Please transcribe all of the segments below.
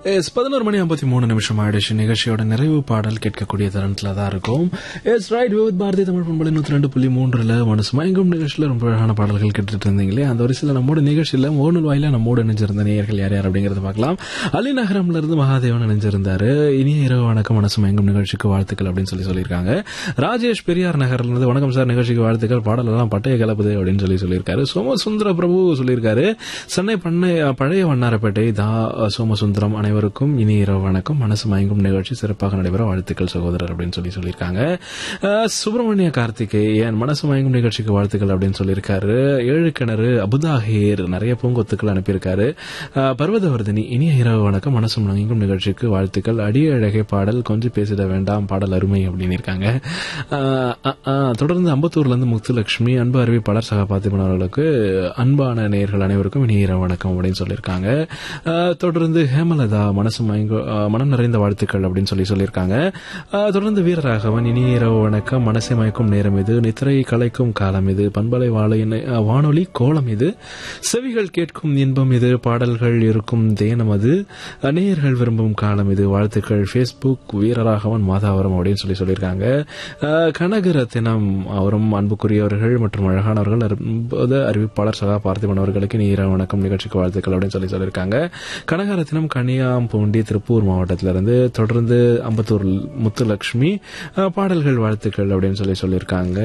S பதினோரு மணி ஐம்பத்தி மூணு நிமிஷம் ஆயிடுச்சு நிகழ்ச்சியோட நிறைவு பாடல் கேட்கக்கூடிய தருணத்துல தான் இருக்கும் yes right with Bharathi Tamil பண்பலை நூத்தி ரெண்டு புள்ளி மூன்றுல மனசு மயங்கும் நிகழ்ச்சியில ரொம்ப அழகான பாடல்கள் கேட்டுட்டு இருந்தீங்களே அந்த வரிசையில் நம்மோட நிகழ்ச்சியில மோனல் வாயில நம்மோட இணைஞ்சிருந்த நேயர்கள் யார் யார் அப்படிங்கறத பார்க்கலாம் அலி நகரம்ல இருந்து மகாதேவன் இணைஞ்சிருந்தாரு இனிய இரவு வணக்கம் மனசு மயங்கும் நிகழ்ச்சிக்கு வாழ்த்துக்கள் அப்படின்னு சொல்லி சொல்லியிருக்காங்க ராஜேஷ் பெரியார் நகர்ல இருந்து வணக்கம் சார் நிகழ்ச்சிக்கு வாழ்த்துக்கள் பாடல் எல்லாம் பட்டைய கலப்புது அப்படின்னு சொல்லி சொல்லியிருக்காரு சோமசுந்தர பிரபு சொல்லியிருக்காரு சென்னை பண்ணை பழைய வண்ணாரப்பேட்டை தா சோமசுந்தரம் அனைவருக்கும் இனி இரவு வணக்கம் மனசு மயங்கும் நிகழ்ச்சி சிறப்பாக நடைபெற வாழ்த்துக்கள் சகோதரர் அப்படின்னு சொல்லி சொல்லியிருக்காங்க அஹ், சுப்பிரமணிய கார்த்திகேயன் மனசு மயங்கும் நிகழ்ச்சிக்கு வாழ்த்துக்கள் அப்படின்னு சொல்லியிருக்காரு ஏழு கிணறு அபுதாஹேர் நிறைய பூங்கொத்துக்கள் அனுப்பியிருக்காரு அஹ், பர்வதவர்தினி இனிய இரவு வணக்கம் மனசு மயங்கும் நிகழ்ச்சிக்கு வாழ்த்துக்கள் அடிய அழகை பாடல் கொஞ்சம் பேசிட வேண்டாம் பாடல் அருமை அப்படின்னு இருக்காங்க அஹ், அஹ், அஹ், தொடர்ந்து அம்பத்தூர்ல இருந்து முத்துலட்சுமி அன்பு அறிவிப்பாளர் சகா பார்த்திபன் அவர்களுக்கு அன்பான நேயர்கள் அனைவருக்கும் இனிய இரவு வணக்கம் அப்படின்னு சொல்லியிருக்காங்க அஹ், தொடர்ந்து ஹேமலதா மனசு மயங்க அஹ், மனம் நிறைந்த வாழ்த்துக்கள் அப்படின்னு சொல்லி சொல்லியிருக்காங்க அஹ், தொடர்ந்து வீரராகவன் இனிய இரவு வணக்கம் மனசை மயக்கும் நேரம் இது நித்திரை கலைக்கும் காலம் இது பண்பலை வாழையின் அஹ், வானொலி கோலம் இது செவிகள் கேட்கும் இன்பம் இது பாடல்கள் இருக்கும் தேனம் அது அஹ், நேயர்கள் விரும்பும் காலம் இது வாழ்த்துக்கள் ஃபேஸ்புக் வீரராகவன் மாதாவரம் அப்படின்னு சொல்லி சொல்லியிருக்காங்க அஹ், கனகரத்தினம் அவரும் அன்புக்குரியவர்கள் மற்றும் அழகானவர்கள் அற்புத அறிவிப்பாளர் சகா பார்த்திபன் அவர்களுக்கு நீர வணக்கம் நிகழ்ச்சிக்கு வாழ்த்துக்கள் அப்படின்னு சொல்லி சொல்லியிருக்காங்க கனகரத்தினம் கனியாம்பூண்டி திருப்பூர் மாவட்டத்திலிருந்து தொடர்ந்து அம்பத்தூர் முத்துலட்சுமி அஹ், பாடல்கள் வாழ்த்துக்கள் அப்படின்னு சொல்லி சொல்லியிருக்காங்க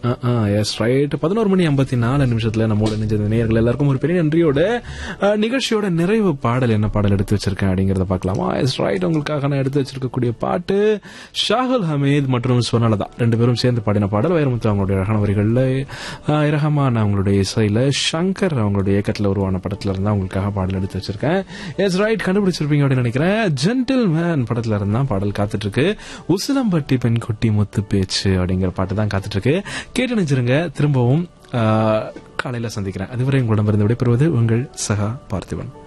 எஸ் ரைட் பதினோரு மணி ஐம்பத்தி நாலு நிமிஷத்துல நம்மோட நினைஞ்ச நேயர்கள் எல்லாருக்கும் ஒரு பெரிய நன்றியோட அஹ், நிகழ்ச்சியோட நிறைவு பாடல் என்ன பாடல் எடுத்து வச்சிருக்கேன் அப்படிங்கறத பார்க்கலாமா எஸ் ரைட் உங்களுக்காக நான் எடுத்து வச்சிருக்கக்கூடிய பாட்டு ஷாகுல் ஹமீத் மற்றும் சுவனலதா ரெண்டு பேரும் சேர்ந்து பாடின பாடல் வைரமுத்து அவங்களுடைய அழகான வரிகள்ல அஹ், இரஹமான் அவங்களுடைய இசையில சங்கர் அவங்களுடைய இயக்கத்துல உருவான படத்துல இருந்தா உங்களுக்காக பாடல் எடுத்து வச்சிருக்கேன் எஸ் ரைட் கண்டுபிடிச்சிருப்பீங்க அப்படின்னு நினைக்கிறேன் ஜென்டில் மேன் படத்துல இருந்தா பாடல் காத்துட்டு இருக்கு உசிலம்பட்டி பெண்குட்டி முத்து பேச்சு அப்படிங்கிற பாட்டு தான் காத்துட்டு இருக்கு கேட்டு நினைச்சிருங்க திரும்பவும் அஹ், காலையில சந்திக்கிறேன் அதுவரை உங்களிடமிருந்து விடைபெறுவது உங்கள் சகா பார்த்திபன்